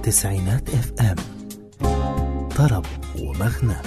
تسعينات اف ام طرب ومغنى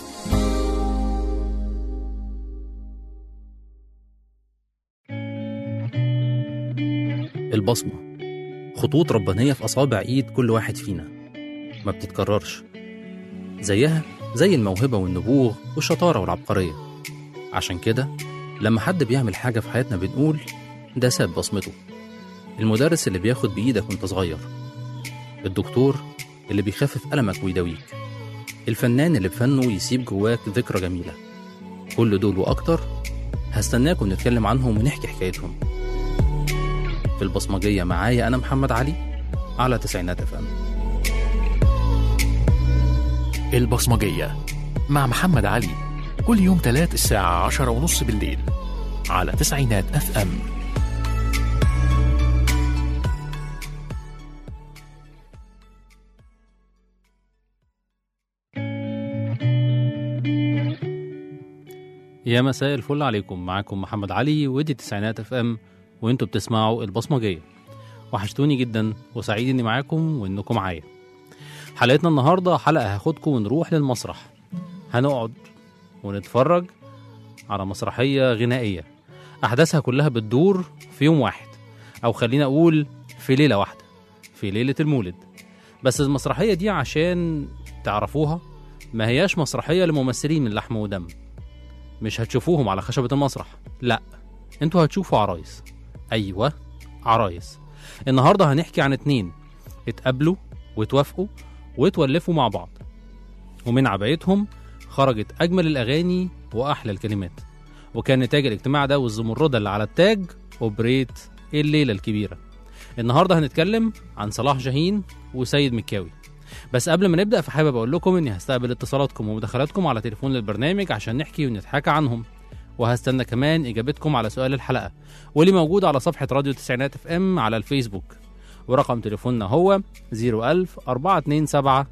البصمة خطوط ربانية في أصابع إيد كل واحد فينا ما بتتكررش زيها زي الموهبة والنبوغ والشطارة والعبقرية عشان كده لما حد بيعمل حاجة في حياتنا بنقول ده ساب بصمته المدرس اللي بياخد بإيدك وانت صغير الدكتور اللي بيخفف ألمك ويداويك الفنان اللي بفنه يسيب جواك ذكرى جميلة كل دول وأكتر هستناكم نتكلم عنهم ونحكي حكايتهم في البصمجية معايا أنا محمد علي على تسعينات اف ام البصمجية مع محمد علي كل يوم تلات الساعة عشرة ونص بالليل على تسعينات اف ام يا مساء الفل عليكم معاكم محمد علي ودي تسعينات اف ام وانتوا بتسمعوا البصمجية وحشتوني جدا وسعيد اني معاكم وانكم معايا حلقتنا النهاردة حلقة هاخدكم ونروح للمسرح هنقعد ونتفرج على مسرحية غنائية أحداثها كلها بتدور في يوم واحد أو خلينا أقول في ليلة واحدة في ليلة المولد بس المسرحية دي عشان تعرفوها ما هياش مسرحية لممثلين من لحم ودم مش هتشوفوهم على خشبة المسرح لا انتوا هتشوفوا عرايس ايوه عرايس النهارده هنحكي عن اتنين اتقابلوا واتوافقوا واتولفوا مع بعض ومن عبايتهم خرجت اجمل الاغاني واحلى الكلمات وكان نتاج الاجتماع ده والزمردة اللي على التاج اوبريت الليله الكبيره النهارده هنتكلم عن صلاح جاهين وسيد مكاوي بس قبل ما نبدا فحابب اقول لكم اني هستقبل اتصالاتكم ومداخلاتكم على تليفون البرنامج عشان نحكي ونتحاكى عنهم وهستنى كمان اجابتكم على سؤال الحلقه واللي موجود على صفحه راديو تسعينات اف ام على الفيسبوك ورقم تليفوننا هو 01000 427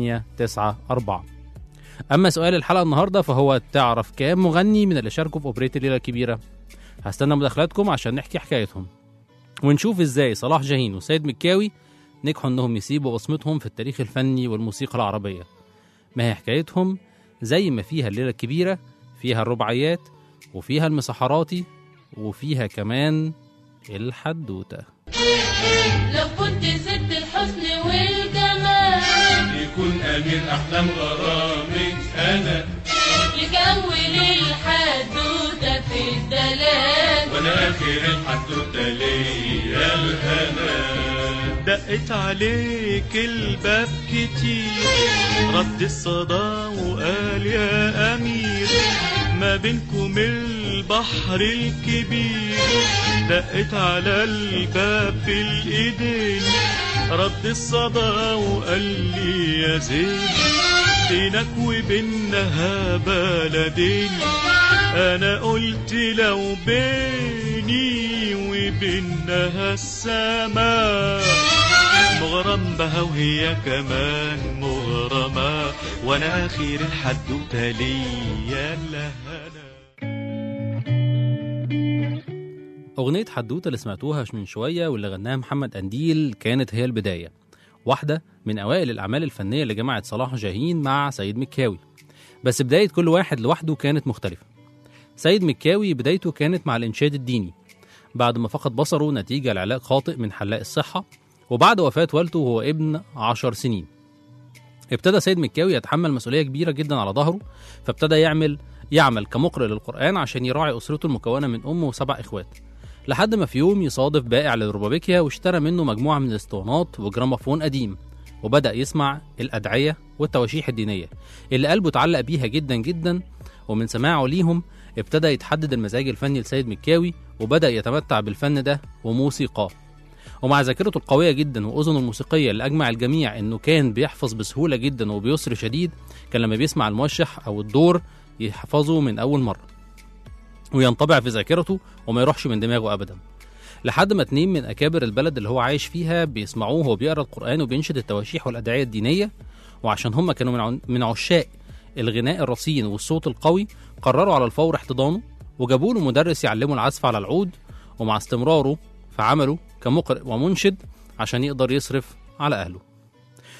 894 اما سؤال الحلقه النهارده فهو تعرف كام مغني من اللي شاركوا في اوبريت الليله الكبيره هستنى مداخلاتكم عشان نحكي حكايتهم ونشوف ازاي صلاح جاهين وسيد مكاوي نجحوا انهم يسيبوا بصمتهم في التاريخ الفني والموسيقى العربيه ما هي حكايتهم زي ما فيها الليله الكبيره فيها الرباعيات وفيها المسحراتي وفيها كمان الحدوته لو كنت ست الحسن والجمال يكون أمير أحلام غرامك أنا لك أول الحدوتة في الدلال وأنا آخر الحدوتة ليا الهنا دقت عليك الباب كتير رد الصدى وقال يا أمير ما بينكم البحر الكبير دقت على الباب في الإيدين رد الصدى وقال لي يا زين بينك وبينها بلدين انا قلت لو بيني وبينها السماء مغرم بها وهي كمان مغرمة وانا اخير الحدوتة ليا لهنا أغنية حدوتة اللي سمعتوها من شوية واللي غناها محمد أنديل كانت هي البداية واحدة من أوائل الأعمال الفنية اللي جمعت صلاح جاهين مع سيد مكاوي بس بداية كل واحد لوحده كانت مختلفة سيد مكاوي بدايته كانت مع الإنشاد الديني بعد ما فقد بصره نتيجة لعلاج خاطئ من حلاق الصحة وبعد وفاة والده وهو ابن عشر سنين ابتدى سيد مكاوي يتحمل مسؤولية كبيرة جدا على ظهره فابتدى يعمل يعمل كمقرئ للقرآن عشان يراعي أسرته المكونة من أم وسبع إخوات لحد ما في يوم يصادف بائع للربابيكيا واشترى منه مجموعة من الاسطوانات وجراموفون قديم وبدأ يسمع الأدعية والتواشيح الدينية اللي قلبه اتعلق بيها جدا جدا ومن سماعه ليهم ابتدى يتحدد المزاج الفني لسيد مكاوي وبدأ يتمتع بالفن ده وموسيقاه ومع ذاكرته القوية جدا وأذنه الموسيقية اللي أجمع الجميع إنه كان بيحفظ بسهولة جدا وبيسر شديد كان لما بيسمع الموشح أو الدور يحفظه من أول مرة وينطبع في ذاكرته وما يروحش من دماغه أبدا لحد ما اتنين من أكابر البلد اللي هو عايش فيها بيسمعوه وهو بيقرأ القرآن وبينشد التواشيح والأدعية الدينية وعشان هم كانوا من عن- من عشاق الغناء الرصين والصوت القوي قرروا على الفور احتضانه وجابوا له مدرس يعلمه العزف على العود ومع استمراره في عمله كمقرئ ومنشد عشان يقدر يصرف على أهله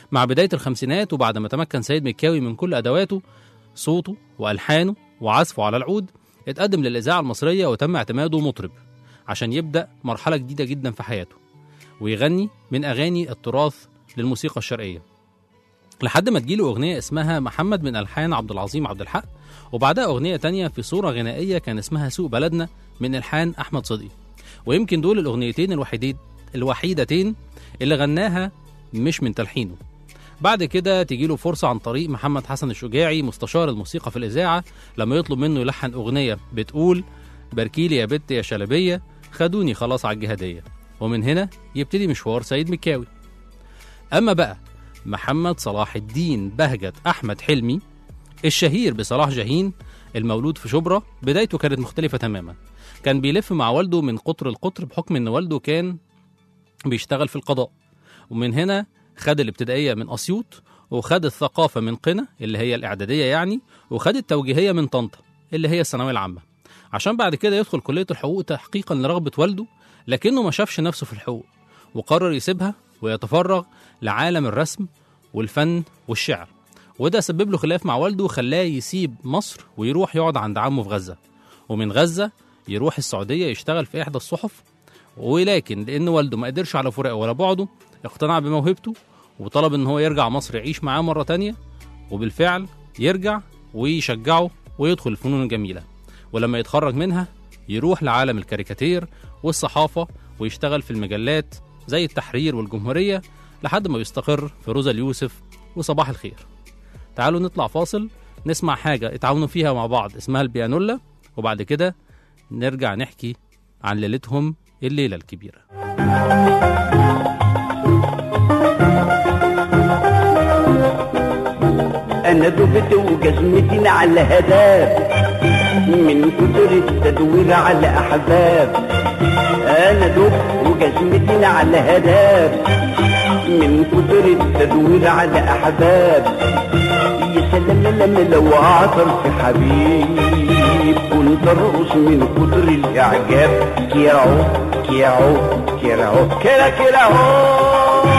مع بداية الخمسينات وبعد ما تمكن سيد مكاوي من كل أدواته صوته وألحانه وعزفه على العود اتقدم للإذاعة المصرية وتم اعتماده مطرب عشان يبدأ مرحلة جديدة جدا في حياته ويغني من أغاني التراث للموسيقى الشرقية لحد ما تجيله أغنية اسمها محمد من ألحان عبد العظيم عبد الحق وبعدها أغنية تانية في صورة غنائية كان اسمها سوق بلدنا من ألحان أحمد صدقي ويمكن دول الأغنيتين الوحيدين الوحيدتين اللي غناها مش من تلحينه بعد كده تجيله فرصة عن طريق محمد حسن الشجاعي مستشار الموسيقى في الإذاعة لما يطلب منه يلحن أغنية بتقول باركيلي يا بت يا شلبية خدوني خلاص على الجهادية ومن هنا يبتدي مشوار سيد مكاوي أما بقى محمد صلاح الدين بهجت أحمد حلمي الشهير بصلاح جاهين المولود في شبرا بدايته كانت مختلفة تماما كان بيلف مع والده من قطر القطر بحكم ان والده كان بيشتغل في القضاء ومن هنا خد الابتدائية من أسيوط وخد الثقافة من قنا اللي هي الإعدادية يعني وخد التوجيهية من طنطا اللي هي الثانوية العامة عشان بعد كده يدخل كلية الحقوق تحقيقا لرغبة والده لكنه ما شافش نفسه في الحقوق وقرر يسيبها ويتفرغ لعالم الرسم والفن والشعر وده سبب له خلاف مع والده وخلاه يسيب مصر ويروح يقعد عند عمه في غزة ومن غزة يروح السعودية يشتغل في إحدى الصحف ولكن لأن والده ما قدرش على فراقه ولا بعده اقتنع بموهبته وطلب إن هو يرجع مصر يعيش معاه مرة تانية وبالفعل يرجع ويشجعه ويدخل الفنون الجميلة ولما يتخرج منها يروح لعالم الكاريكاتير والصحافة ويشتغل في المجلات زي التحرير والجمهورية لحد ما يستقر في روزا اليوسف وصباح الخير تعالوا نطلع فاصل نسمع حاجة اتعاونوا فيها مع بعض اسمها البيانولا وبعد كده نرجع نحكي عن ليلتهم الليلة الكبيرة انا دبت وجزمتي على الهداب من كتر التدوير على احباب انا دبت وجزمتي على الهداب من كتر التدوير على احباب يا سلام لما لو اعثر في حبيب كنت ارقص من كتر الاعجاب كيرعو كيرعو كيرعو كيرا كيرا هو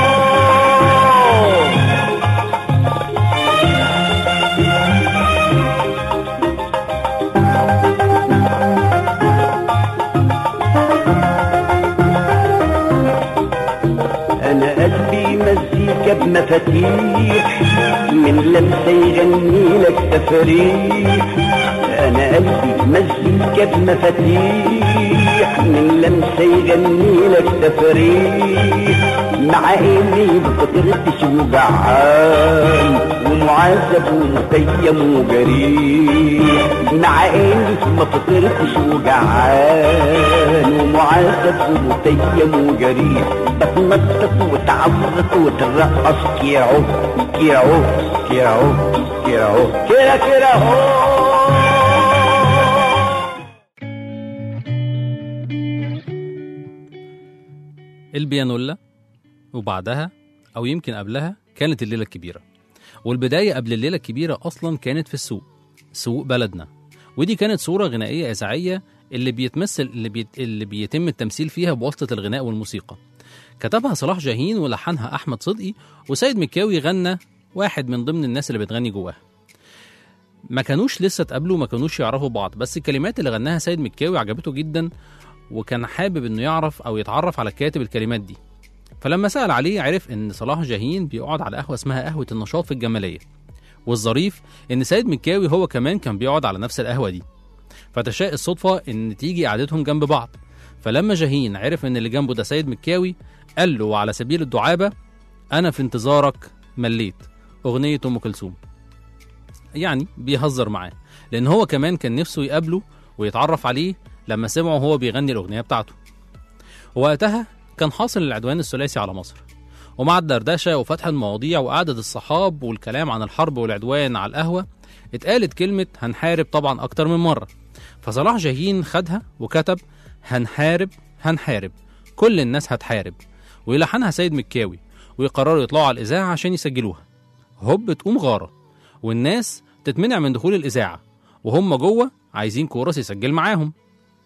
انا قلبي مزيكا بمفاتيح من لمسه يغني لك تفريح انا قلبي مزيكا بمفاتيح من لمسه يغني لك تفريح مع اني بفطرتش وجعان ومعذب ومتيم وجريح مع اني ما فطرتش وجعان ومعذب ومتيم وجريح بتنطط وتعبط وترقص كيرعو كيرعو كيرعو كيرعو كيرا كيرا هو البيانولا وبعدها أو يمكن قبلها كانت الليلة الكبيرة والبداية قبل الليلة الكبيرة أصلا كانت في السوق سوق بلدنا ودي كانت صورة غنائية إذاعية اللي بيتمثل اللي, بيت اللي بيتم التمثيل فيها بواسطة الغناء والموسيقى كتبها صلاح جاهين ولحنها أحمد صدقي وسيد مكاوي غنى واحد من ضمن الناس اللي بتغني جواها ما كانوش لسه اتقابلوا ما كانوش يعرفوا بعض بس الكلمات اللي غناها سيد مكاوي عجبته جدا وكان حابب انه يعرف او يتعرف على كاتب الكلمات دي فلما سأل عليه عرف ان صلاح جاهين بيقعد على قهوة اسمها قهوة النشاط في الجمالية والظريف ان سيد مكاوي هو كمان كان بيقعد على نفس القهوة دي فتشاء الصدفة ان تيجي قعدتهم جنب بعض فلما جاهين عرف ان اللي جنبه ده سيد مكاوي قال له وعلى سبيل الدعابة انا في انتظارك مليت اغنية ام كلثوم يعني بيهزر معاه لان هو كمان كان نفسه يقابله ويتعرف عليه لما سمعه هو بيغني الاغنيه بتاعته وقتها كان حاصل العدوان الثلاثي على مصر ومع الدردشه وفتح المواضيع وقعده الصحاب والكلام عن الحرب والعدوان على القهوه اتقالت كلمه هنحارب طبعا اكتر من مره فصلاح جاهين خدها وكتب هنحارب هنحارب كل الناس هتحارب ويلحنها سيد مكاوي ويقرروا يطلعوا على الاذاعه عشان يسجلوها هوب تقوم غاره والناس تتمنع من دخول الاذاعه وهم جوه عايزين كورس يسجل معاهم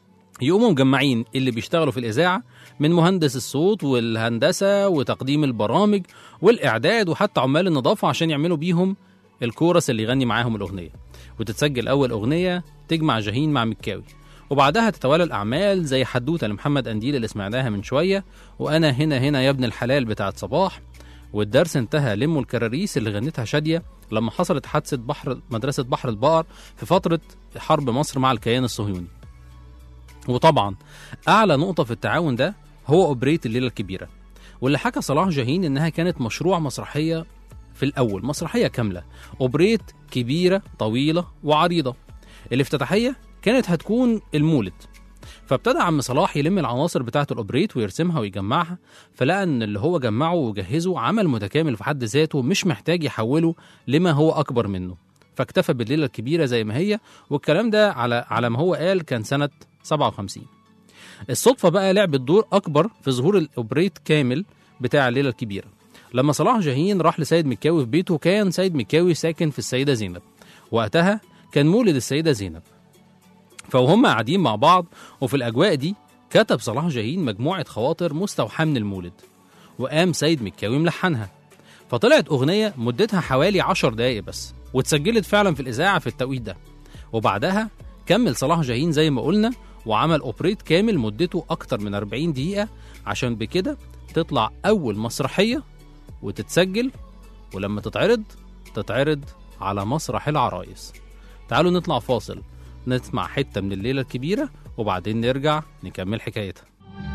يقوموا مجمعين اللي بيشتغلوا في الإذاعة من مهندس الصوت والهندسة وتقديم البرامج والإعداد وحتى عمال النظافة عشان يعملوا بيهم الكورس اللي يغني معاهم الأغنية وتتسجل أول أغنية تجمع جاهين مع مكاوي وبعدها تتوالى الأعمال زي حدوتة لمحمد أنديل اللي سمعناها من شوية وأنا هنا هنا يا ابن الحلال بتاعت صباح والدرس انتهى لموا الكراريس اللي غنتها شادية لما حصلت حادثة بحر مدرسة بحر البقر في فترة حرب مصر مع الكيان الصهيوني وطبعا أعلى نقطة في التعاون ده هو أوبريت الليلة الكبيرة واللي حكى صلاح جاهين إنها كانت مشروع مسرحية في الأول مسرحية كاملة أوبريت كبيرة طويلة وعريضة الافتتاحية كانت هتكون المولد فابتدى عم صلاح يلم العناصر بتاعة الأوبريت ويرسمها ويجمعها فلقى إن اللي هو جمعه وجهزه عمل متكامل في حد ذاته مش محتاج يحوله لما هو أكبر منه فاكتفى بالليلة الكبيرة زي ما هي والكلام ده على على ما هو قال كان سنة 57 الصدفة بقى لعبت دور أكبر في ظهور الأوبريت كامل بتاع الليلة الكبيرة لما صلاح جاهين راح لسيد مكاوي في بيته كان سيد مكاوي ساكن في السيدة زينب وقتها كان مولد السيدة زينب فوهم قاعدين مع بعض وفي الأجواء دي كتب صلاح جاهين مجموعة خواطر مستوحاة من المولد وقام سيد مكاوي ملحنها فطلعت أغنية مدتها حوالي عشر دقايق بس واتسجلت فعلا في الإذاعة في التوقيت ده وبعدها كمل صلاح جاهين زي ما قلنا وعمل أوبريت كامل مدته أكتر من 40 دقيقة عشان بكده تطلع أول مسرحية وتتسجل ولما تتعرض تتعرض على مسرح العرايس تعالوا نطلع فاصل نسمع حتة من الليلة الكبيرة وبعدين نرجع نكمل حكايتها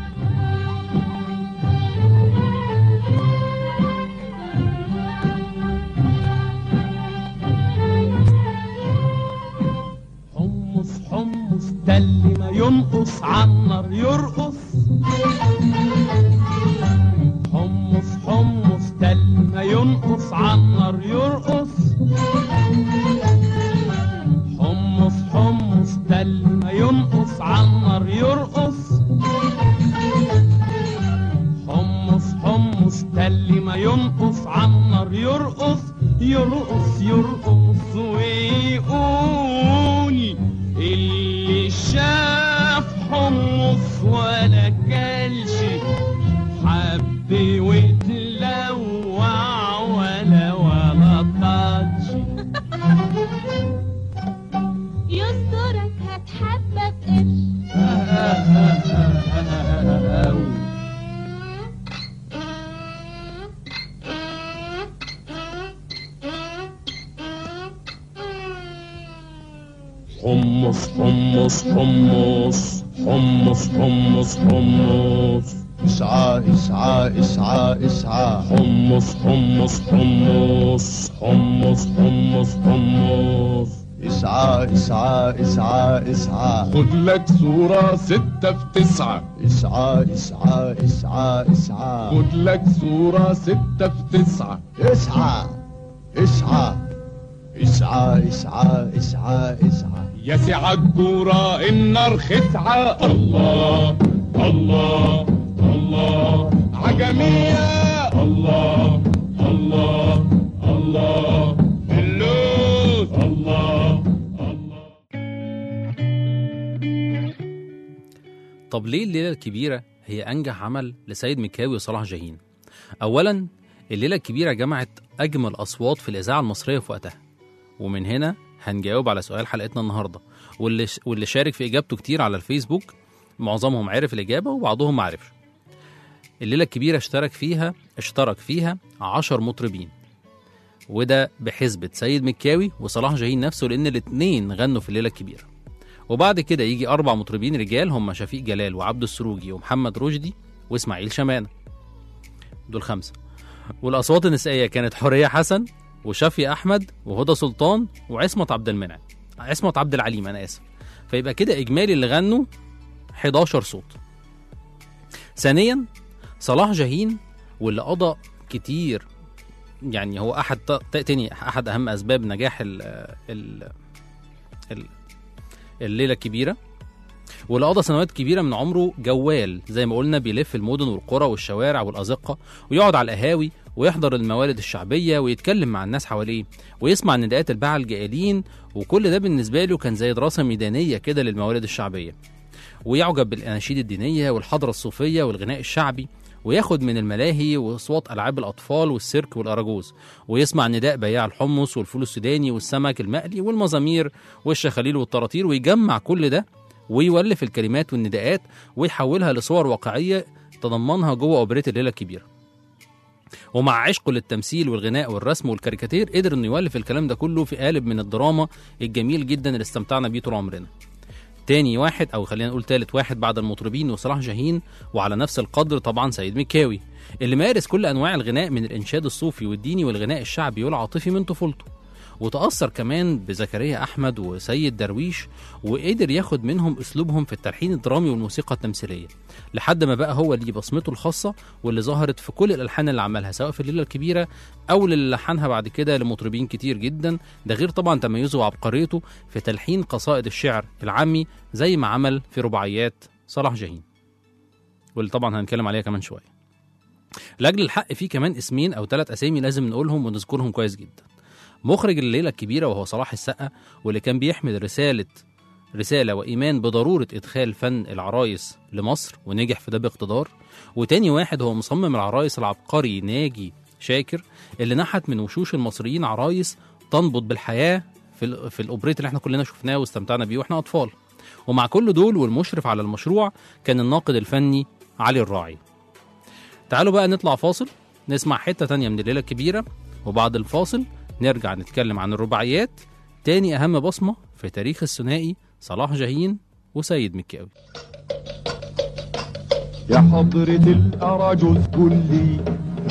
حمص حمص ده اللي ما ينقص عالنار يرقص حمص حمص ده اللي ما ينقص عالنار يرقص حمص حمص ده اللي ما ينقص عالنار يرقص حمص حمص ده اللي ما ينقص عالنار يرقص يرقص يرقص ويقول اللي شاف حمص ولا كلش حب وتلوع ولا ولا طاتش يسترك هتحبك قرش حمص حمص حمص حمص حمص حمص اسعى اسعى اسعى اسعى حمص حمص حمص حمص حمص حمص اسعى اسعى اسعى اسعى خد لك صورة ستة في تسعة اسعى اسعى اسعى اسعى خد لك صورة ستة في تسعة اسعى اسعى اسعى اسعى اسعى اسعى يا سعى الجورة النار خسعة الله الله الله عجمية الله الله الله اللوز الله الله طب ليه الليلة الكبيرة هي أنجح عمل لسيد مكاوي وصلاح جاهين؟ أولا الليلة الكبيرة جمعت أجمل أصوات في الإذاعة المصرية في وقتها ومن هنا هنجاوب على سؤال حلقتنا النهاردة واللي, واللي شارك في إجابته كتير على الفيسبوك معظمهم عرف الإجابة وبعضهم ما عرفش الليلة الكبيرة اشترك فيها اشترك فيها عشر مطربين وده بحسبة سيد مكاوي وصلاح جاهين نفسه لأن الاتنين غنوا في الليلة الكبيرة وبعد كده يجي أربع مطربين رجال هم شفيق جلال وعبد السروجي ومحمد رشدي وإسماعيل شمانة دول خمسة والأصوات النسائية كانت حورية حسن وشافية أحمد وهدى سلطان وعصمت عبد المنعم عصمت عبد العليم أنا آسف فيبقى كده إجمالي اللي غنوا 11 صوت ثانيا صلاح جاهين واللي قضى كتير يعني هو احد ت- تاني احد اهم اسباب نجاح ال ال ال الليله الكبيره واللي قضى سنوات كبيره من عمره جوال زي ما قلنا بيلف المدن والقرى والشوارع والازقه ويقعد على القهاوي ويحضر الموالد الشعبيه ويتكلم مع الناس حواليه ويسمع نداءات الباعة الجائلين وكل ده بالنسبه له كان زي دراسه ميدانيه كده للموالد الشعبيه ويعجب بالأناشيد الدينية والحضرة الصوفية والغناء الشعبي وياخد من الملاهي وأصوات ألعاب الأطفال والسيرك والأراجوز ويسمع نداء بياع الحمص والفول السوداني والسمك المقلي والمزامير والشخاليل والطراطير ويجمع كل ده ويولف الكلمات والنداءات ويحولها لصور واقعية تضمنها جوه أوبريت الليلة الكبيرة ومع عشقه للتمثيل والغناء والرسم والكاريكاتير قدر انه يولف الكلام ده كله في قالب من الدراما الجميل جدا اللي استمتعنا بيه طول عمرنا تاني واحد او خلينا نقول تالت واحد بعد المطربين وصلاح جاهين وعلى نفس القدر طبعا سيد مكاوي اللي مارس كل انواع الغناء من الانشاد الصوفي والديني والغناء الشعبي والعاطفي من طفولته وتأثر كمان بزكريا أحمد وسيد درويش وقدر ياخد منهم أسلوبهم في التلحين الدرامي والموسيقى التمثيلية لحد ما بقى هو ليه بصمته الخاصة واللي ظهرت في كل الألحان اللي عملها سواء في الليلة الكبيرة أو اللي لحنها بعد كده لمطربين كتير جدا ده غير طبعا تميزه وعبقريته في تلحين قصائد الشعر العامي زي ما عمل في رباعيات صلاح جاهين واللي طبعا هنتكلم عليها كمان شوية لأجل الحق في كمان اسمين أو ثلاث أسامي لازم نقولهم ونذكرهم كويس جدا مخرج الليلة الكبيرة وهو صلاح السقا واللي كان بيحمل رسالة رسالة وإيمان بضرورة إدخال فن العرايس لمصر ونجح في ده باقتدار وتاني واحد هو مصمم العرايس العبقري ناجي شاكر اللي نحت من وشوش المصريين عرايس تنبض بالحياة في, ال- في الأوبريت اللي احنا كلنا شفناه واستمتعنا بيه واحنا أطفال ومع كل دول والمشرف على المشروع كان الناقد الفني علي الراعي تعالوا بقى نطلع فاصل نسمع حتة تانية من الليلة الكبيرة وبعد الفاصل نرجع نتكلم عن الرباعيات تاني أهم بصمة في تاريخ الثنائي صلاح جاهين وسيد مكاوي يا حضرة الأرجل كلي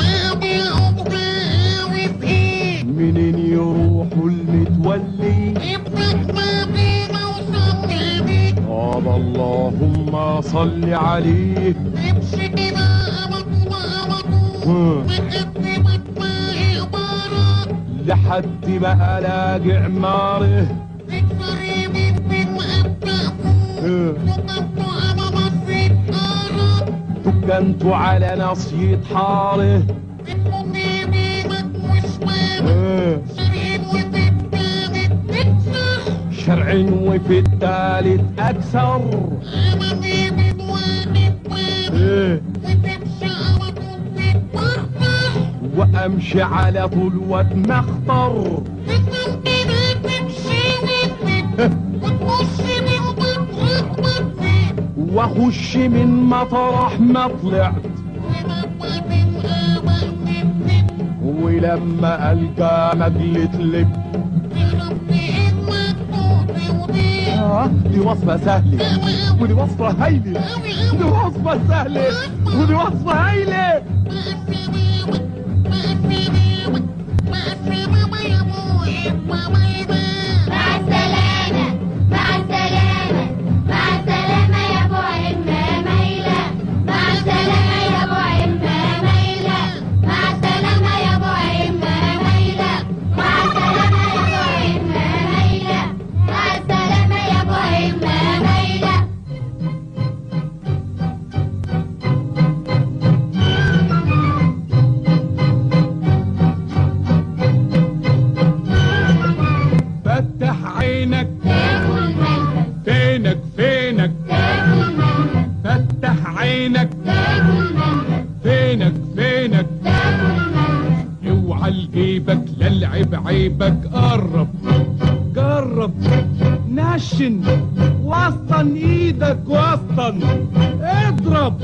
منين يروحوا المتولي طاب اللهم صل عليه لحد ما الاقي عماره دكنت على نصية حاره شرع وفي الثالث اكثر وامشي على طول واتمخطر واخش من مطرح ما طلعت ولما القى مجلة لب آه، دي وصفة سهلة ودي وصفة هايلة دي وصفة سهلة ودي وصفة هايلة مع السلامة مع السلامة مع السلامة يا ابو عمة ميلة مع السلامة يا ابو عمة ميلة مع السلامة يا ابو عمة ميلة مع السلامة يا ابو عمة ميلة مع السلامة يا ابو عمة ميلة فتح عينك تاكل ملبس فينك فينك تاكل ملبس فتح عينك تاكل ملبس فينك فينك تاكل ملبس اوعى لجيبك للعب عيبك قرب جرب نشن وسطن ايدك وسطن اضرب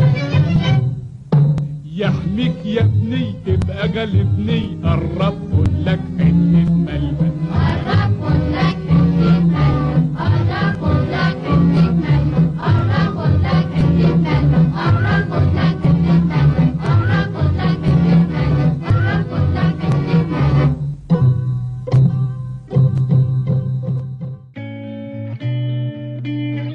يحميك يا ابني تبقى جلبني قرب خد لك حته ملبس قرب خد لك حتة ملبس قرب خد لك حتة ملبس قرب خد لك حتة ملبس قرب خد لك حتة ملبس قرب خد لك حتة ملبس قرب خد لك حتة ملبس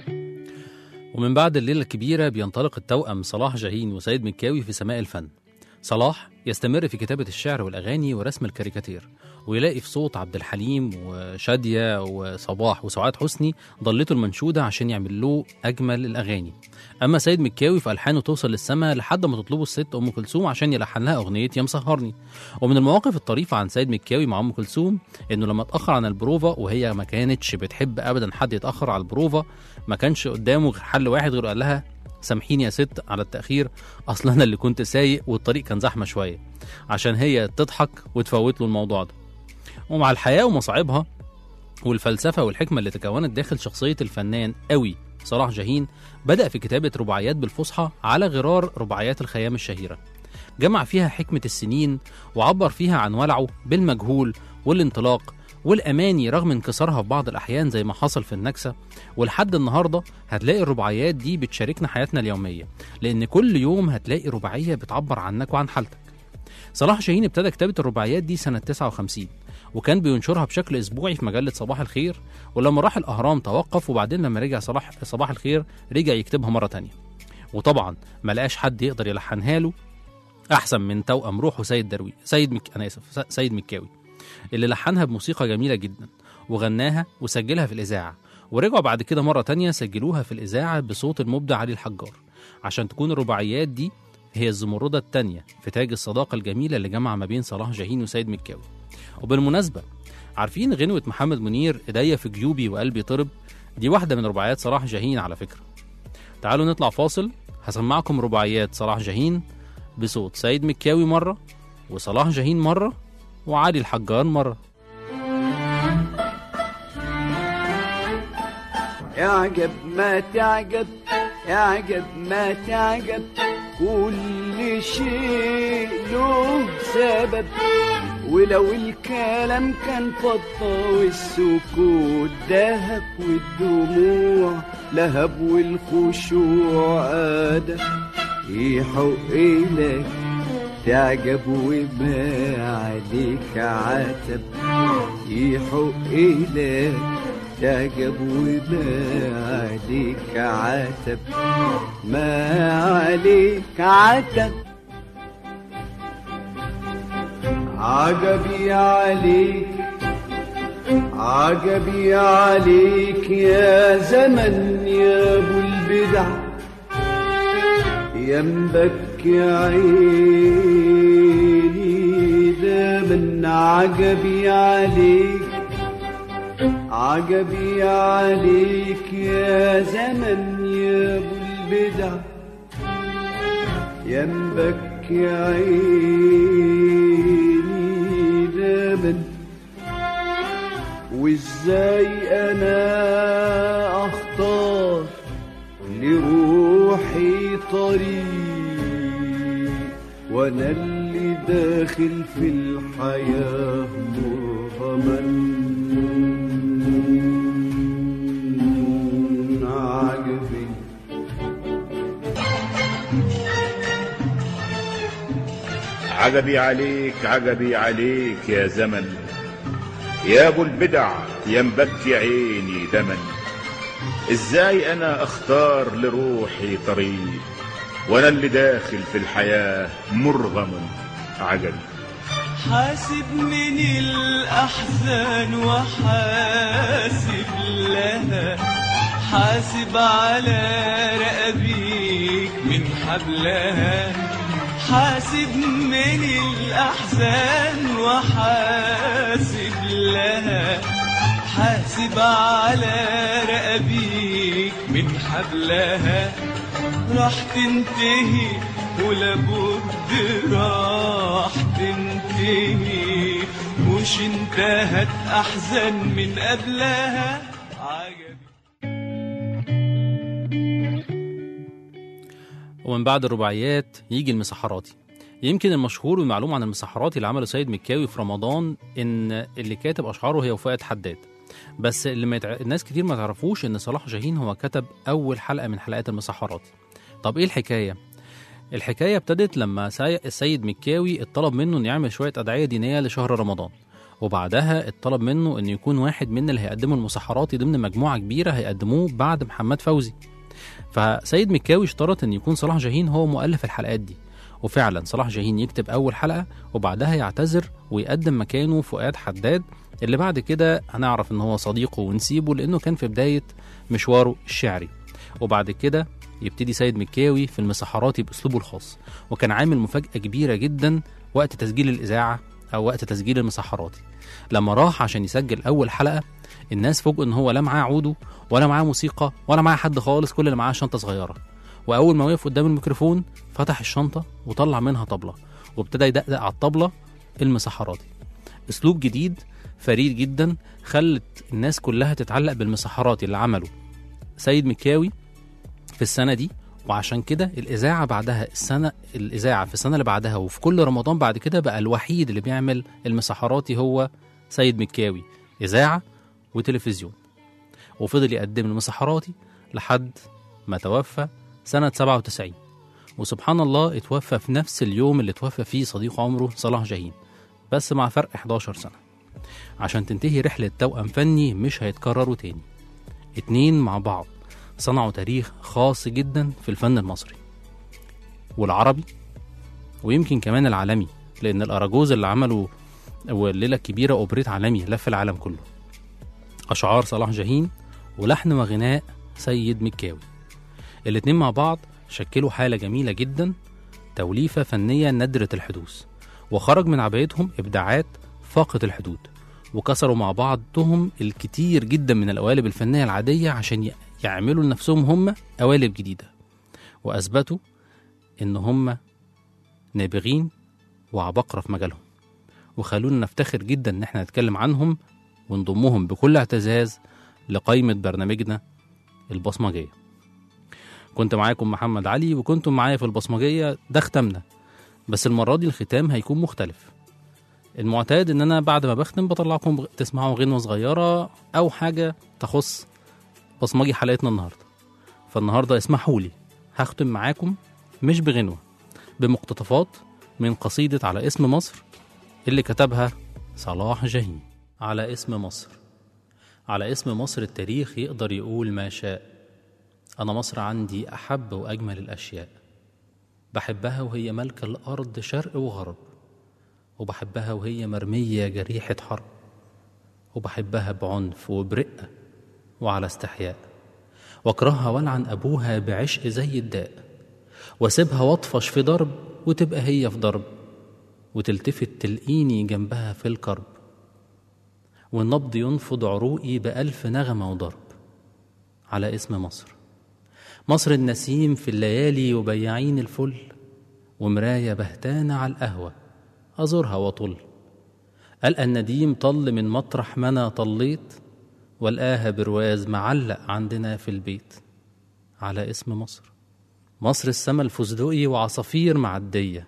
ومن بعد الليلة الكبيرة بينطلق التوأم صلاح جاهين وسيد مكاوي في سماء الفن صلاح يستمر في كتابة الشعر والأغاني ورسم الكاريكاتير ويلاقي في صوت عبد الحليم وشادية وصباح وسعاد حسني ضلته المنشودة عشان يعمل له أجمل الأغاني أما سيد مكاوي في ألحانه توصل للسما لحد ما تطلبه الست أم كلثوم عشان يلحن لها أغنية يا مسهرني ومن المواقف الطريفة عن سيد مكاوي مع أم كلثوم إنه لما اتأخر عن البروفا وهي ما كانتش بتحب أبدا حد يتأخر على البروفا ما كانش قدامه غير حل واحد غير قال لها سامحيني يا ست على التأخير أصلا أنا اللي كنت سايق والطريق كان زحمة شوية عشان هي تضحك وتفوت له الموضوع ده ومع الحياة ومصاعبها والفلسفة والحكمة اللي تكونت داخل شخصية الفنان قوي صلاح جاهين بدأ في كتابة رباعيات بالفصحى على غرار رباعيات الخيام الشهيرة جمع فيها حكمة السنين وعبر فيها عن ولعه بالمجهول والانطلاق والأماني رغم انكسارها في بعض الأحيان زي ما حصل في النكسة ولحد النهاردة هتلاقي الرباعيات دي بتشاركنا حياتنا اليومية لأن كل يوم هتلاقي رباعية بتعبر عنك وعن حالتك صلاح شاهين ابتدى كتابة الرباعيات دي سنة 59 وكان بينشرها بشكل أسبوعي في مجلة صباح الخير ولما راح الأهرام توقف وبعدين لما رجع صلاح صباح الخير رجع يكتبها مرة تانية وطبعا ما لقاش حد يقدر يلحنها له أحسن من توأم روحه سيد دروي سيد مك... أنا آسف س- سيد مكاوي اللي لحنها بموسيقى جميلة جدا وغناها وسجلها في الإذاعة ورجعوا بعد كده مرة تانية سجلوها في الإذاعة بصوت المبدع علي الحجار عشان تكون الرباعيات دي هي الزمردة التانية في تاج الصداقة الجميلة اللي جمع ما بين صلاح جاهين وسيد مكاوي وبالمناسبة عارفين غنوة محمد منير إيديا في جيوبي وقلبي طرب دي واحدة من رباعيات صلاح جاهين على فكرة تعالوا نطلع فاصل هسمعكم رباعيات صلاح جاهين بصوت سيد مكاوي مرة وصلاح جاهين مرة وعلي الحجار مرة اعجب ما تعجب اعجب ما تعجب كل شيء له سبب ولو الكلام كان فضة والسكوت دهب والدموع لهب والخشوع أدب يحق لك تعجب وما عليك عتب يحق لك تعجب وما عليك عتب ما عليك عتب عجبي عليك عجبي عليك يا زمن يا ابو البدع ينبك يا عيني ده من عجبي عليك عجبي عليك يا زمن يا ابو البدع ينبك يا عيني دمن وازاي انا اختار لروحي طريق وانا اللي داخل في الحياة مرغما عجبي عجبي عليك عجبي عليك يا زمن يا ابو البدع ينبكي عيني دما ازاي انا اختار لروحي طريق وانا اللي داخل في الحياة مرغم عجبي حاسب من الأحزان وحاسب لها حاسب على رقبيك من حبلها حاسب من الأحزان وحاسب لها حاسب على رقبيك من حبلها راح تنتهي ولابد راح تنتهي مش انتهت احزن من قبلها عجبي ومن بعد الرباعيات يجي المسحراتي يمكن المشهور والمعلوم عن المسحراتي اللي عمله سيد مكاوي في رمضان ان اللي كاتب اشعاره هي وفاءة حداد بس اللي ما يتع... الناس كتير ما تعرفوش ان صلاح جاهين هو كتب اول حلقه من حلقات المسحراتي طب ايه الحكايه الحكايه ابتدت لما سي... السيد مكاوي اتطلب منه انه يعمل شويه ادعيه دينيه لشهر رمضان وبعدها اتطلب منه انه يكون واحد من اللي هيقدموا المسحراتي ضمن مجموعه كبيره هيقدموه بعد محمد فوزي فسيد مكاوي اشترط ان يكون صلاح جاهين هو مؤلف الحلقات دي وفعلا صلاح جاهين يكتب أول حلقة وبعدها يعتذر ويقدم مكانه فؤاد حداد اللي بعد كده هنعرف إن هو صديقه ونسيبه لأنه كان في بداية مشواره الشعري وبعد كده يبتدي سيد مكاوي في المسحراتي بأسلوبه الخاص وكان عامل مفاجأة كبيرة جدا وقت تسجيل الإذاعة أو وقت تسجيل المسحراتي لما راح عشان يسجل أول حلقة الناس فوجئوا إن هو لا معاه عوده ولا معاه موسيقى ولا معاه حد خالص كل اللي معاه شنطة صغيرة وأول ما وقف قدام الميكروفون فتح الشنطة وطلع منها طبلة وابتدى يدقدق على الطبلة المسحراتي أسلوب جديد فريد جدا خلت الناس كلها تتعلق بالمسحراتي اللي عمله سيد مكاوي في السنة دي وعشان كده الإذاعة بعدها السنة الإذاعة في السنة اللي بعدها وفي كل رمضان بعد كده بقى الوحيد اللي بيعمل المسحراتي هو سيد مكاوي إذاعة وتلفزيون وفضل يقدم المسحراتي لحد ما توفى سنة 97 وسبحان الله اتوفى في نفس اليوم اللي اتوفى فيه صديق عمره صلاح جاهين بس مع فرق 11 سنة عشان تنتهي رحلة توأم فني مش هيتكرروا تاني اتنين مع بعض صنعوا تاريخ خاص جدا في الفن المصري والعربي ويمكن كمان العالمي لأن الأراجوز اللي عملوا والليلة الكبيرة أوبريت عالمي لف العالم كله أشعار صلاح جاهين ولحن وغناء سيد مكاوي الاتنين مع بعض شكلوا حالة جميلة جدا توليفة فنية نادرة الحدوث وخرج من عبايتهم إبداعات فاقت الحدود وكسروا مع بعضهم الكتير جدا من القوالب الفنية العادية عشان ي- يعملوا لنفسهم هم قوالب جديدة وأثبتوا إن هم نابغين وعبقرة في مجالهم وخلونا نفتخر جدا إن احنا نتكلم عنهم ونضمهم بكل اعتزاز لقائمة برنامجنا البصمجية كنت معاكم محمد علي وكنتم معايا في البصمجية ده ختمنا بس المرة دي الختام هيكون مختلف المعتاد ان انا بعد ما بختم بطلعكم بغ- تسمعوا غنوة صغيرة او حاجة تخص بصمجي حلقتنا النهاردة فالنهاردة اسمحوا لي هختم معاكم مش بغنوة بمقتطفات من قصيدة على اسم مصر اللي كتبها صلاح جاهين على اسم مصر على اسم مصر التاريخ يقدر يقول ما شاء أنا مصر عندي أحب وأجمل الأشياء بحبها وهي ملكة الأرض شرق وغرب وبحبها وهي مرمية جريحة حرب وبحبها بعنف وبرقة وعلى استحياء واكرهها والعن أبوها بعشق زي الداء واسيبها واطفش في ضرب وتبقى هي في ضرب وتلتفت تلقيني جنبها في الكرب والنبض ينفض عروقي بألف نغمة وضرب على اسم مصر مصر النسيم في الليالي وبياعين الفل ومراية بهتانة على القهوة أزورها وطل ألقى النديم طل من مطرح ما أنا طليت والقاها برواز معلق عندنا في البيت على اسم مصر مصر السما الفستقي وعصافير معدية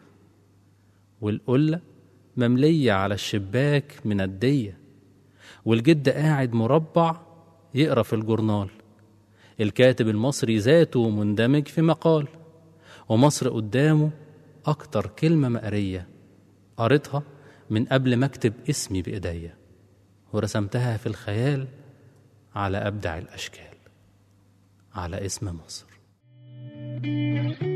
والقلة مملية على الشباك مندية والجد قاعد مربع يقرا في الجورنال الكاتب المصري ذاته مندمج في مقال ومصر قدامه أكتر كلمة مقرية قريتها من قبل ما أكتب اسمي بإيديا ورسمتها في الخيال على أبدع الأشكال على اسم مصر